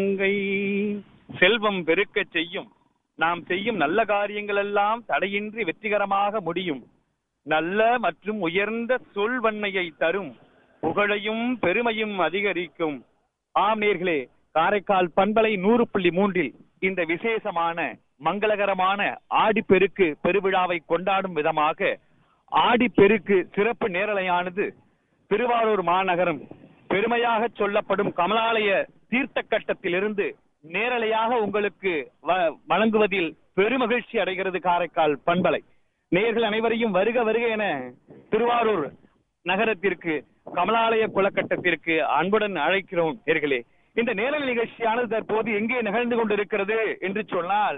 கங்கை செல்வம் பெருக்கச் செய்யும் நாம் செய்யும் நல்ல காரியங்கள் எல்லாம் தடையின்றி வெற்றிகரமாக முடியும் நல்ல மற்றும் உயர்ந்த சொல்வன்மையை தரும் புகழையும் பெருமையும் அதிகரிக்கும் ஆம் நேர்களே காரைக்கால் பண்பலை நூறு புள்ளி மூன்றில் இந்த விசேஷமான மங்களகரமான ஆடிப்பெருக்கு பெருவிழாவை கொண்டாடும் விதமாக ஆடிப்பெருக்கு சிறப்பு நேரலையானது திருவாரூர் மாநகரம் பெருமையாக சொல்லப்படும் கமலாலய தீர்த்த கட்டத்திலிருந்து நேரலையாக உங்களுக்கு வ- வழங்குவதில் பெருமகிழ்ச்சி அடைகிறது காரைக்கால் பண்பலை நேயர்கள் அனைவரையும் வருக வருக என திருவாரூர் நகரத்திற்கு கமலாலய குளக்கட்டத்திற்கு அன்புடன் அழைக்கிறோம் நேர்களே இந்த நேரலை நிகழ்ச்சியானது தற்போது எங்கே நிகழ்ந்து கொண்டிருக்கிறது என்று சொன்னால்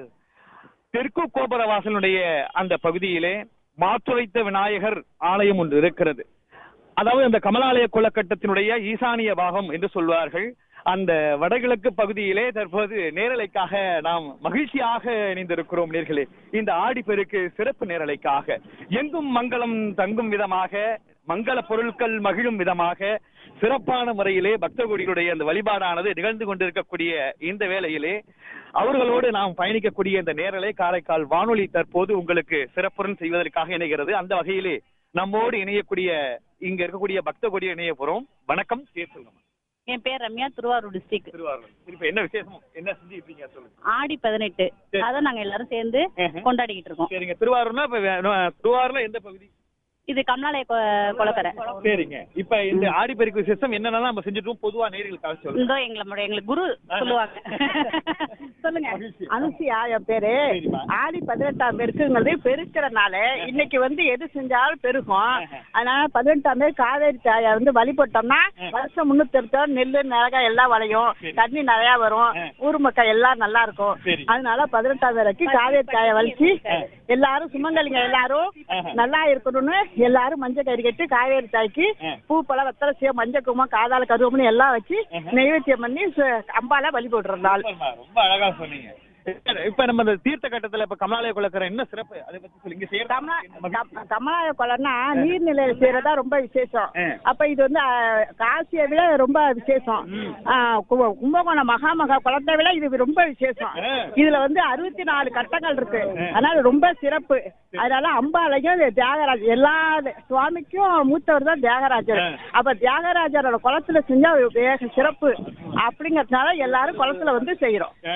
தெற்கு கோபுரவாசனுடைய அந்த பகுதியிலே மாற்றுரைத்த விநாயகர் ஆலயம் ஒன்று இருக்கிறது அதாவது அந்த கமலாலய குளக்கட்டத்தினுடைய ஈசானிய பாகம் என்று சொல்வார்கள் அந்த வடகிழக்கு பகுதியிலே தற்போது நேரலைக்காக நாம் மகிழ்ச்சியாக இணைந்திருக்கிறோம் நேர்களே இந்த ஆடிப்பெருக்கு சிறப்பு நேரலைக்காக எங்கும் மங்களம் தங்கும் விதமாக மங்கள பொருட்கள் மகிழும் விதமாக சிறப்பான முறையிலே பக்த கோடிகளுடைய அந்த வழிபாடானது நிகழ்ந்து கொண்டிருக்கக்கூடிய இந்த வேளையிலே அவர்களோடு நாம் பயணிக்கக்கூடிய இந்த நேரலை காரைக்கால் வானொலி தற்போது உங்களுக்கு சிறப்புடன் செய்வதற்காக இணைகிறது அந்த வகையிலே நம்மோடு இணையக்கூடிய இங்க இருக்கக்கூடிய பக்த கொடி இணைய போறோம் வணக்கம் பேர் சொல்லுங்க என் பேர் ரம்யா திருவாரூர் டிஸ்ட்ரிக்ட் திருவாரூர் இப்ப என்ன விசேஷம் என்ன செஞ்சுட்டு இருக்கீங்க சொல்லுங்க ஆடி பதினெட்டு சரி. அதான் நாங்க எல்லாரும் சேர்ந்து ஆஹா. கொண்டாடிக்கிட்டு இருக்கோம் சரிங்க திருவாரூர்னா இப்ப வே- நோ- திருவாரூர்ல எந்த பகுதி இது கமலாலய கொ- கொலக்கரை சரிங்க இப்ப இந்த ஆடிப்பெருக்கு விசேஷம் என்னென்னலாம் நம்ம செஞ்சுட்டோம் பொதுவா நேர்களுக்காக சொல்லுங்க இந்தோ எங்களை நம்முடைய- எங்களுக்கு குரு சொல்லுவாங்க சொல்லுங்க மகிழ்ச்சி. அனுசியா என் பேரு சரிம்மா. ஆடி பதினெட்டாம் பெருக்குங்கிறது பெருக்கிறனால இன்னைக்கு வந்து எது செஞ்சாலும் பெருகும் அதனால பதினெட்டாம் பேர் காவேரி தாயை வந்து வழிபட்டோம்னா வருஷம் முன்னூத்தி அறுபது நெல்லு மிளகாய் எல்லாம் விளையும் சரி. தண்ணி நிறைய வரும் ஊர் மக்கள் எல்லாம் நல்லா இருக்கும் சரி. அதனால பதினெட்டாம் பேருக்கு காவேரி தாயை வலிச்சு எல்லாரும் சுமங்கலிங்க எல்லாரும் நல்லா இருக்கணும்னு எல்லாரும் மஞ்சள் கறி கட்டி காவேரி தாய்க்கு பூ பழம் வெத்தலை சீ மஞ்சள் குமம் காதால கருவம்னு எல்லாம் வச்சு நெய்வேத்தியம் பண்ணி சு- அம்பால வழிபடுறோம் நாள் சூப்பர்மா, ரொம்ப அழகா சொன்னீங்க இப்ப நம்ம இந்த தீர்த்த கட்டத்துல இப்ப கமலாலய குளக்கரை என்ன சிறப்பு அதை பத்தி சொல்லுங்க இங்க செய்யறது கமலா என்ன மகிழ்ச்சி? கம்- கமலாய குளம்னா நீர்நிலையில செய்யறதா ரொம்ப விசேஷம் ஆ. அப்ப இது வந்து அஹ், காசியை விட ரொம்ப விசேஷம் ஆ, கு- கும்பகோணம் மகாமகா குளத்தை விட இது ரொம்ப விசேஷம் ஆ. இதுல வந்து அறுபத்தி நாலு கட்டங்கள் இருக்கு அதனால ரொம்ப சிறப்பு அதனால அம்பாலையும் இது தியாகராஜர் எல்லா சுவாமிக்கும் மூத்தவர் தான் தியாகராஜர் ஆ. அப்ப தியாகராஜரோட குளத்துல செஞ்சா வேக சிறப்பு அப்படிங்கறதுனால எல்லாரும் குளத்துல வந்து செய்யறோம் ஆ.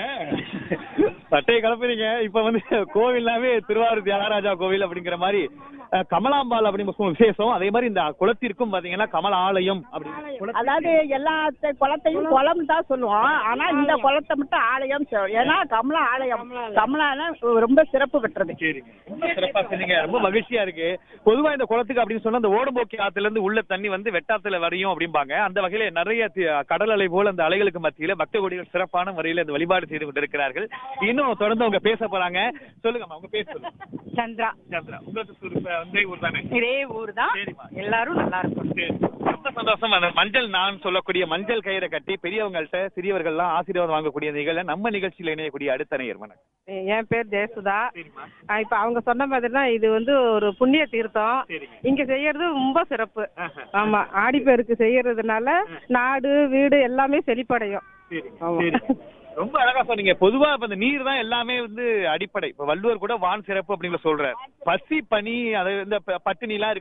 சட்டையை கலப்புறீங்க இப்ப வந்து கோவில்னாவே திருவாரூர் தியாகராஜா கோவில் அப்படிங்கிற மாதிரி அஹ், கமலாம்பாள் அப்படிங்கிற விசேஷம் அதே மாதிரி இந்த குளத்திற்கும் பாத்தீங்கன்னா கமல ஆலயம் அப்படி அதாவது எல்லா த- குளத்தையும் குளம் தான் சொல்லுவோம் ஆனா இந்த குளத்தை மட்டும் ஆலயம் சொல்லுவோம். ஏன்னா கமலா ஆலயம் கமலானா ரொம்ப சிறப்பு பெற்றது சரிங்க ரொம்ப சிறப்பா சொன்னீங்க ரொம்ப மகிழ்ச்சியா இருக்கு பொதுவா இந்த குளத்துக்கு அப்படின்னு சொன்னா அந்த ஓடம்போக்கி ஆத்துல இருந்து உள்ள தண்ணி வந்து வெட்டாத்துல வரையும் அப்படிம்பாங்க அந்த வகையில நிறைய தி- கடல் அலை போல அந்த அலைகளுக்கு மத்தியில பக்த கொடிகள் சிறப்பான முறையில இந்த வழிபாடு செய்து கொண்டிருக்கிறார்கள் இன்னும் தொடர்ந்து அவங்க பேச போறாங்க சொல்லுங்கம்மா உங்க பேர் சொல்லுங்க சந்திரா சந்திரா உங்களுக்கு சொல்~ இப்ப வந்தே ஊர் தானே இதே ஊர் தான் சரிம்மா எல்லாரும் நல்லா இருக்கும் சரி. ரொம்ப சந்தோஷம் அந்த மஞ்சள் நான் சொல்லக்கூடிய மஞ்சள் கயிறை கட்டி பெரியவங்கள்ட்ட சிறியவர்கள்லாம் ஆசீர்வாதம் வாங்கக்கூடிய நிகழ்ல நம்ம நிகழ்ச்சியில இணையக்கூடிய அடுத்த நேயர் வணக்கம் என் பேர் ஜெயசுதா சரிம்மா ஆ, இப்ப அவங்க சொன்ன மாதிரி தான் இது வந்து ஒரு புண்ணிய தீர்த்தம் சரிங்க இங்க செய்யறது ரொம்ப சிறப்பு ஆஹா. ஆமா ஆடிப்பெருக்கு செய்யறதுனால நாடு வீடு எல்லாமே செழிப்படையும் சரிங்க ஆமா. சரிங்க. ரொம்ப அழகா சொன்னீங்க பொதுவா இப்ப இந்த நீர் தான் எல்லாமே வந்து அடிப்படை இப்ப வள்ளுவர் கூட வான் சிறப்பு அப்படிங்கிற சொல்றாரு பசி பனி அது இந்த ப- பட்டினி எல்லாம்